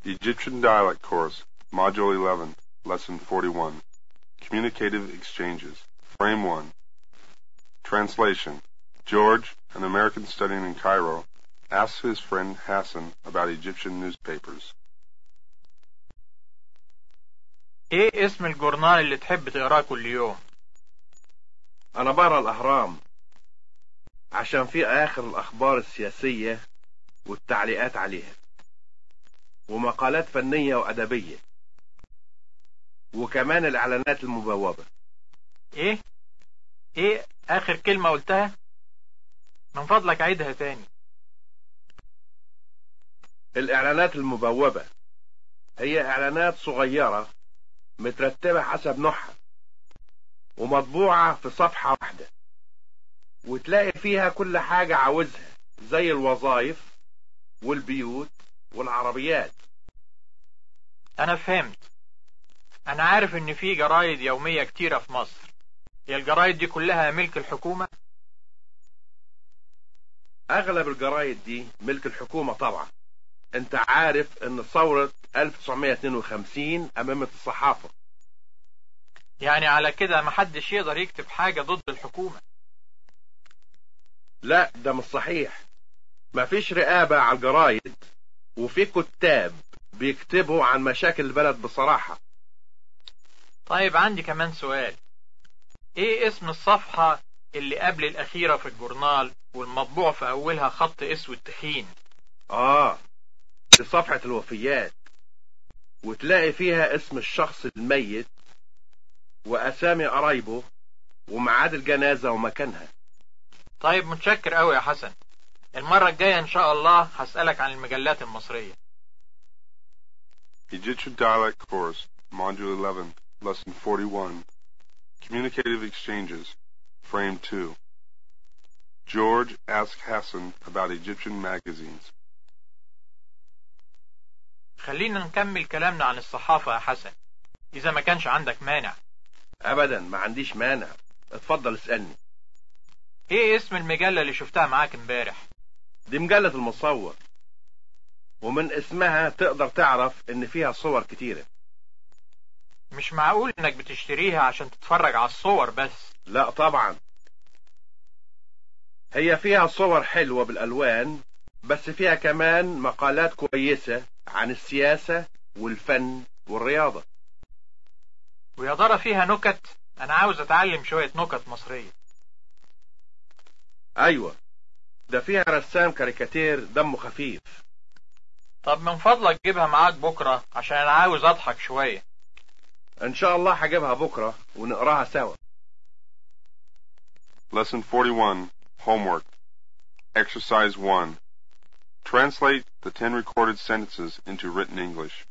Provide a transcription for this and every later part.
Egyptian Dialect Course, Module 11, Lesson 41. Communicative Exchanges. Frame 1. Translation. George, an American studying in Cairo, asks his friend Hassan about Egyptian newspapers. ايه اسم الجورنال اللي تحب تقراه كل يوم انا بقرا الاهرام عشان في اخر الاخبار السياسية والتعليقات عليها ومقالات فنية وادبية وكمان الاعلانات المبوبة ايه ايه اخر كلمة قلتها من فضلك عيدها تاني الاعلانات المبوبة هي اعلانات صغيرة مترتبة حسب نوعها ومطبوعة في صفحة واحدة وتلاقي فيها كل حاجة عاوزها زي الوظائف والبيوت والعربيات انا فهمت انا عارف ان في جرايد يومية كتيرة في مصر هي الجرايد دي كلها ملك الحكومة اغلب الجرايد دي ملك الحكومة طبعا انت عارف ان ثورة 1952 امامت الصحافة يعني على كده محدش يقدر يكتب حاجة ضد الحكومة لا ده مش صحيح مفيش رقابة على الجرايد وفي كتاب بيكتبوا عن مشاكل البلد بصراحة طيب عندي كمان سؤال ايه اسم الصفحة اللي قبل الاخيرة في الجورنال والمطبوع في اولها خط اسود تخين اه دي صفحة الوفيات وتلاقي فيها اسم الشخص الميت واسامي قرايبه وميعاد الجنازة ومكانها طيب متشكر قوي يا حسن المرة الجاية ان شاء الله هسألك عن المجلات المصرية Egyptian Dialect Course, Module 11, Lesson 41. Communicative Exchanges. Frame 2. George asks Hassan about Egyptian magazines. خلينا نكمل كلامنا عن الصحافة يا حسن اذا ما كانش عندك مانع ابدا ما عنديش مانع اتفضل اسألني ايه اسم المجلة اللي شفتها معاك امبارح دي مجلة المصور ومن اسمها تقدر تعرف ان فيها صور كتيرة مش معقول انك بتشتريها عشان تتفرج على الصور بس لا طبعا هي فيها صور حلوة بالالوان بس فيها كمان مقالات كويسة عن السياسة والفن والرياضة ويا ترى فيها نكت انا عاوز اتعلم شوية نكت مصرية ايوه ده فيها رسام كاريكاتير دمه خفيف طب من فضلك جيبها معاك بكرة عشان انا عاوز اضحك شوية ان شاء الله هجيبها بكرة ونقراها سوا Lesson 41. Homework. Exercise 1. Translate the 10 recorded sentences into written English.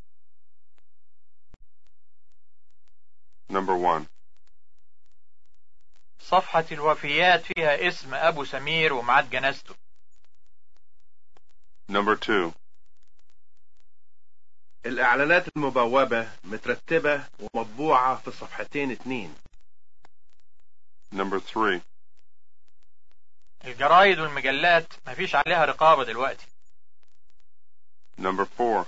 Number 1. صفحة الوفيات فيها اسم ابو سمير وميعاد جنازته Number 2. الاعلانات المبوبة مترتبة ومطبوعة في صفحتين اتنين Number 3. الجرايد والمجلات مفيش عليها رقابة دلوقتي Number 4.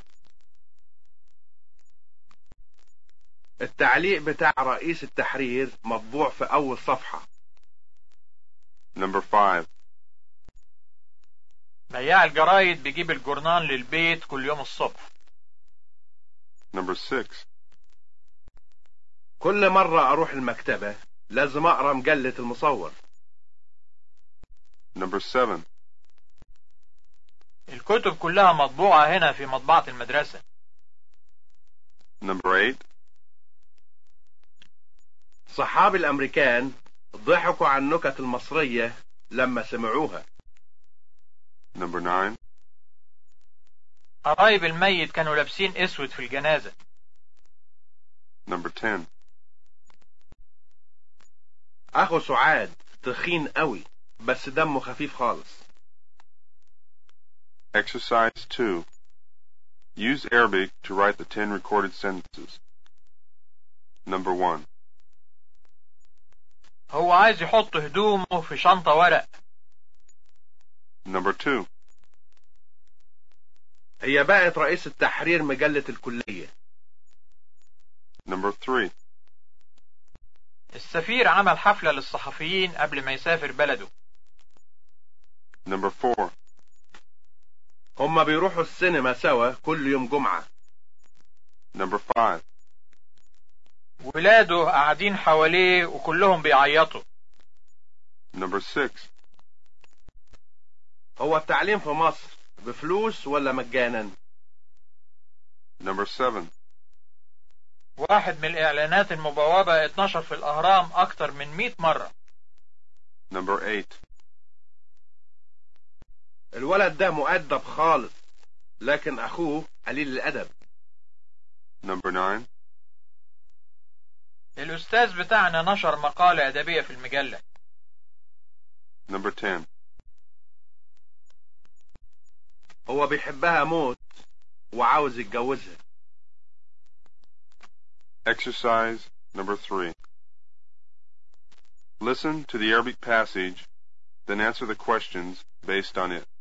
التعليق بتاع رئيس التحرير مطبوع في اول صفحة Number 5. بياع الجرايد بيجيب الجورنان للبيت كل يوم الصبح Number 6. كل مرة اروح المكتبة لازم اقرا مجلة المصور Number 7. الكتب كلها مطبوعة هنا في مطبعة المدرسة Number 8. صحابي الامريكان ضحكوا على النكت المصرية لما سمعوها Number 9. قرايب الميت كانوا لابسين اسود في الجنازة Number 10. اخو سعاد تخين قوي بس دمه خفيف خالص Exercise 2. Use Arabic to write the 10 recorded sentences. Number 1. هو عايز يحط هدومه في شنطة ورق Number 2. هي بقت رئيس التحرير مجلة الكلية Number 3. السفير عمل حفلة للصحفيين قبل ما يسافر بلده Number 4. هما بيروحوا السينما سوا كل يوم جمعة Number 5. ولاده قاعدين حواليه وكلهم بيعيطوا Number 6. هو التعليم في مصر بفلوس ولا مجانا Number 7. واحد من الإعلانات المبوبة اتنشر في الأهرام أكتر من 100 مرة Number 8. الولد ده مؤدب خالص لكن أخوه قليل الأدب Number 9. الأستاذ بتاعنا نشر مقالة أدبية في المجلة Number 10. هو بيحبها موت وعاوز يتجوزها Exercise number 3. Listen to the Arabic passage, then answer the questions based on it.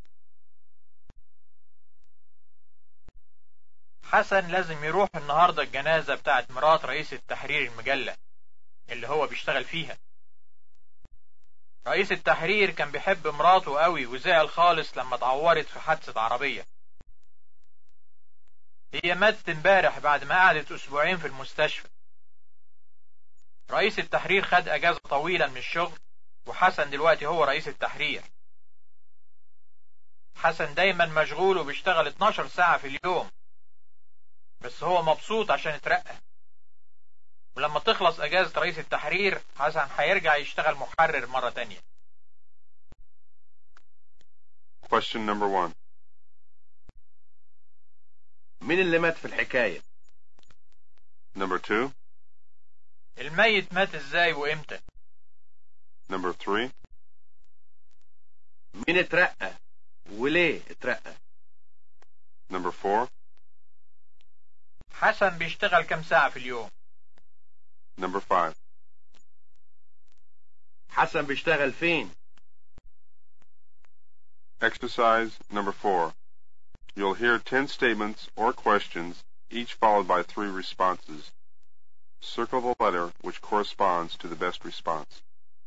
حسن لازم يروح النهاردة الجنازة بتاعت مرات رئيس التحرير المجلة اللي هو بيشتغل فيها رئيس التحرير كان بيحب مراته قوي وزعل خالص لما اتعورت في حادثة عربية هي ماتت امبارح بعد ما قعدت اسبوعين في المستشفى رئيس التحرير خد اجازة طويلة من الشغل وحسن دلوقتي هو رئيس التحرير حسن دايما مشغول وبيشتغل 12 ساعة في اليوم بس هو مبسوط عشان اترقى ولما تخلص اجازة رئيس التحرير حسن هيرجع يشتغل محرر مرة تانية Question number 1. مين اللي مات في الحكاية Number 2. الميت مات ازاي وامتى Number 3. مين اترقى وليه اترقى Number 4. حسن بيشتغل كام ساعة في اليوم Number 5. حسن بيشتغل فين Exercise number 4. You'll hear 10 statements or questions, each followed by three responses. Circle the letter which corresponds to the best response.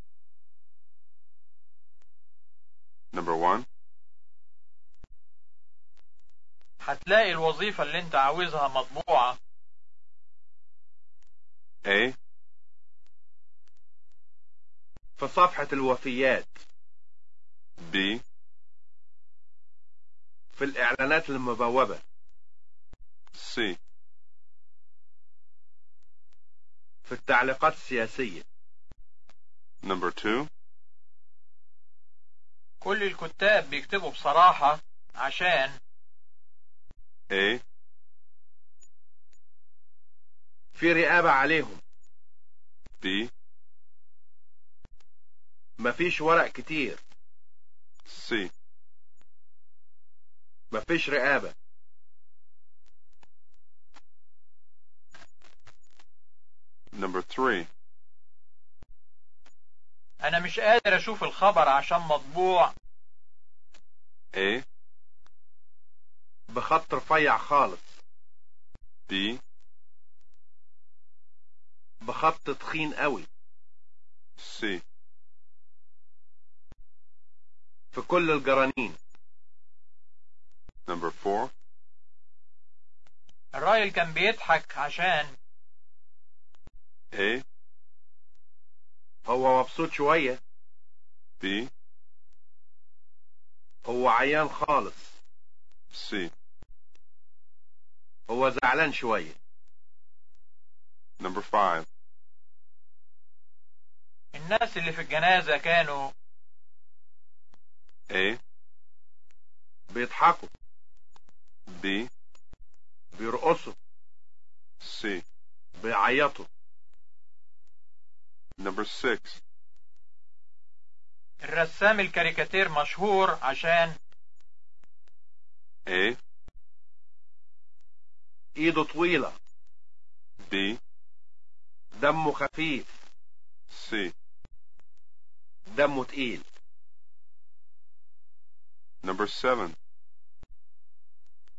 Number 1. هتلاقي الوظيفة اللي انت عاوزها مطبوعة A. في صفحة الوفيات B. في الإعلانات المبوبة C. في التعليقات السياسية Number 2. كل الكتاب بيكتبوا بصراحة عشان A. في رقابة عليهم B. مفيش ورق كتير C. مفيش رقابة Number 3. انا مش قادر اشوف الخبر عشان مطبوع A. بخط رفيع خالص B. بخط تخين قوي C. في كل الجرانين Number 4. الراجل كان بيضحك عشان A. هو مبسوط شوية B. هو عيان خالص C. هو زعلان شوية Number 5. الناس اللي في الجنازة كانوا A. بيضحكوا B. بيرقصوا C. بيعيطوا Number 6. الرسام الكاريكاتير مشهور عشان A. ايده طويلة B. دمه خفيف C. دمه تقيل Number 7.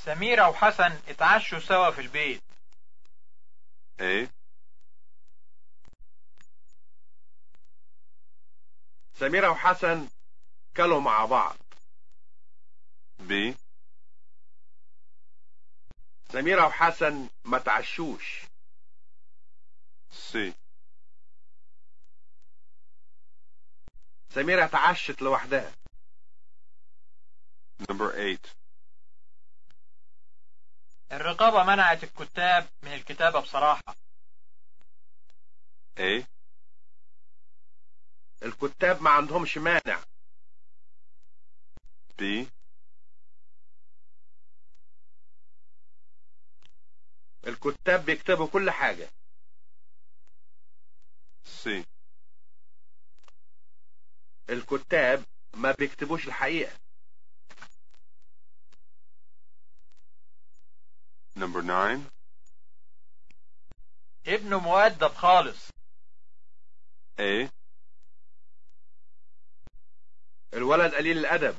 سميرة وحسن اتعشوا سوا في البيت A, سميرة وحسن كلوا مع بعض B, سميرة وحسن ما تعشوش C, سميرة تعشت لوحدها number 8. الرقابة منعت الكتاب من الكتابة بصراحة A, الكتاب ما عندهمش مانع B, الكتاب بيكتبوا كل حاجة C, الكتاب ما بيكتبوش الحقيقة number 9. ابنه مؤدب خالص A, الولد قليل الأدب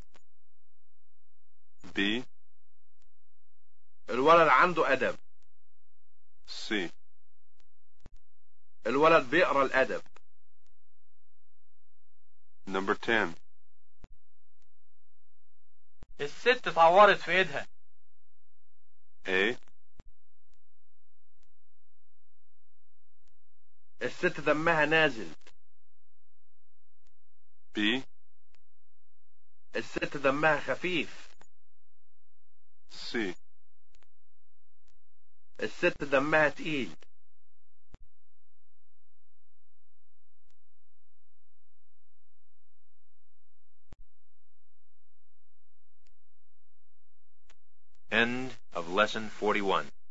B, الولد عنده أدب C, الولد بيقرأ الأدب number 10. الست اتعورت في ايدها A, الست دمها نازل B, الست دمها خفيف C, الست دمها تقيل End of lesson 41.